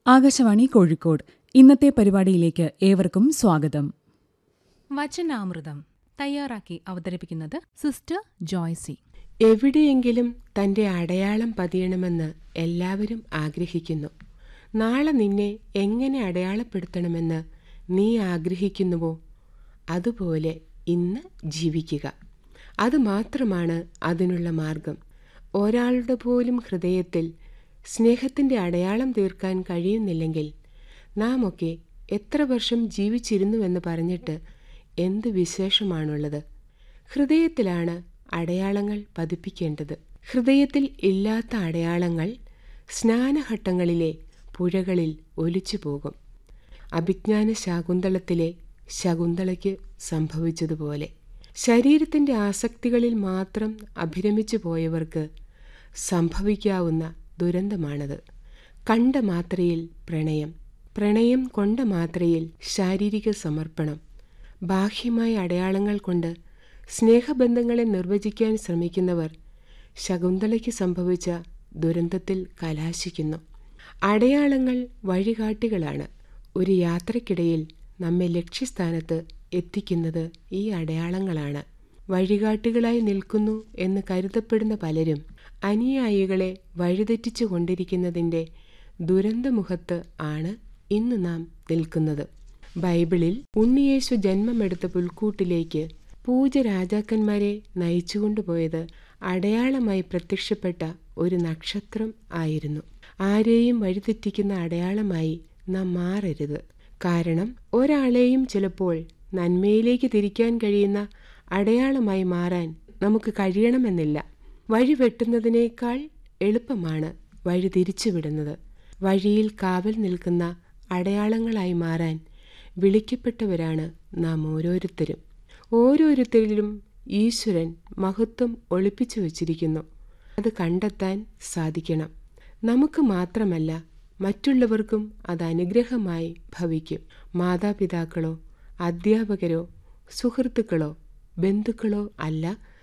ആകാശവാണി കോഴിക്കോട് ഇന്നത്തെ പരിപാടിയിലേക്ക് ഏവർക്കും സ്വാഗതം വചനാമൃതം തയ്യാറാക്കി അവതരിപ്പിക്കുന്നത് സിസ്റ്റർ ജോയ്സി എവിടെയെങ്കിലും തന്റെ അടയാളം പതിയണമെന്ന് എല്ലാവരും ആഗ്രഹിക്കുന്നു നാളെ നിന്നെ എങ്ങനെ അടയാളപ്പെടുത്തണമെന്ന് നീ ആഗ്രഹിക്കുന്നുവോ അതുപോലെ ഇന്ന് ജീവിക്കുക അതുമാത്രമാണ് അതിനുള്ള മാർഗം ഒരാളുടെ പോലും ഹൃദയത്തിൽ സ്നേഹത്തിന്റെ അടയാളം തീർക്കാൻ കഴിയുന്നില്ലെങ്കിൽ നാം ഒക്കെ എത്ര വർഷം ജീവിച്ചിരുന്നുവെന്ന് പറഞ്ഞിട്ട് എന്ത് വിശേഷമാണുള്ളത് ഹൃദയത്തിലാണ് അടയാളങ്ങൾ പതിപ്പിക്കേണ്ടത് ഹൃദയത്തിൽ ഇല്ലാത്ത അടയാളങ്ങൾ സ്നാനഘട്ടങ്ങളിലെ പുഴകളിൽ ഒലിച്ചു പോകും അഭിജ്ഞാന ശാകുന്തളത്തിലെ ശകുന്തളയ്ക്ക് സംഭവിച്ചതുപോലെ ശരീരത്തിന്റെ ആസക്തികളിൽ മാത്രം അഭിരമിച്ചു പോയവർക്ക് സംഭവിക്കാവുന്ന ദുരന്തമാണത് കണ്ട മാത്രയിൽ പ്രണയം പ്രണയം കൊണ്ട മാത്രയിൽ ശാരീരിക സമർപ്പണം ബാഹ്യമായ അടയാളങ്ങൾ കൊണ്ട് സ്നേഹബന്ധങ്ങളെ നിർവചിക്കാൻ ശ്രമിക്കുന്നവർ ശകുന്തളയ്ക്ക് സംഭവിച്ച ദുരന്തത്തിൽ കലാശിക്കുന്നു അടയാളങ്ങൾ വഴികാട്ടികളാണ് ഒരു യാത്രക്കിടയിൽ നമ്മെ ലക്ഷ്യസ്ഥാനത്ത് എത്തിക്കുന്നത് ഈ അടയാളങ്ങളാണ് വഴികാട്ടികളായി നിൽക്കുന്നു എന്ന് കരുതപ്പെടുന്ന പലരും അനുയായികളെ വഴിതെറ്റിച്ചു കൊണ്ടിരിക്കുന്നതിൻ്റെ ദുരന്തമുഖത്ത് ആണ് ഇന്ന് നാം നിൽക്കുന്നത് ബൈബിളിൽ ഉണ്ണിയേശു ജന്മമെടുത്ത പുൽക്കൂട്ടിലേക്ക് പൂജ രാജാക്കന്മാരെ നയിച്ചുകൊണ്ടുപോയത് അടയാളമായി പ്രത്യക്ഷപ്പെട്ട ഒരു നക്ഷത്രം ആയിരുന്നു ആരെയും വഴിതെറ്റിക്കുന്ന അടയാളമായി നാം മാറരുത് കാരണം ഒരാളെയും ചിലപ്പോൾ നന്മയിലേക്ക് തിരിക്കാൻ കഴിയുന്ന അടയാളമായി മാറാൻ നമുക്ക് കഴിയണമെന്നില്ല വഴി വെട്ടുന്നതിനേക്കാൾ എളുപ്പമാണ് വഴി തിരിച്ചുവിടുന്നത് വഴിയിൽ കാവൽ നിൽക്കുന്ന അടയാളങ്ങളായി മാറാൻ വിളിക്കപ്പെട്ടവരാണ് നാം ഓരോരുത്തരും ഓരോരുത്തരിലും ഈശ്വരൻ മഹത്വം ഒളിപ്പിച്ചു വച്ചിരിക്കുന്നു അത് കണ്ടെത്താൻ സാധിക്കണം നമുക്ക് മാത്രമല്ല മറ്റുള്ളവർക്കും അത് അനുഗ്രഹമായി ഭവിക്കും മാതാപിതാക്കളോ അധ്യാപകരോ സുഹൃത്തുക്കളോ ബന്ധുക്കളോ അല്ല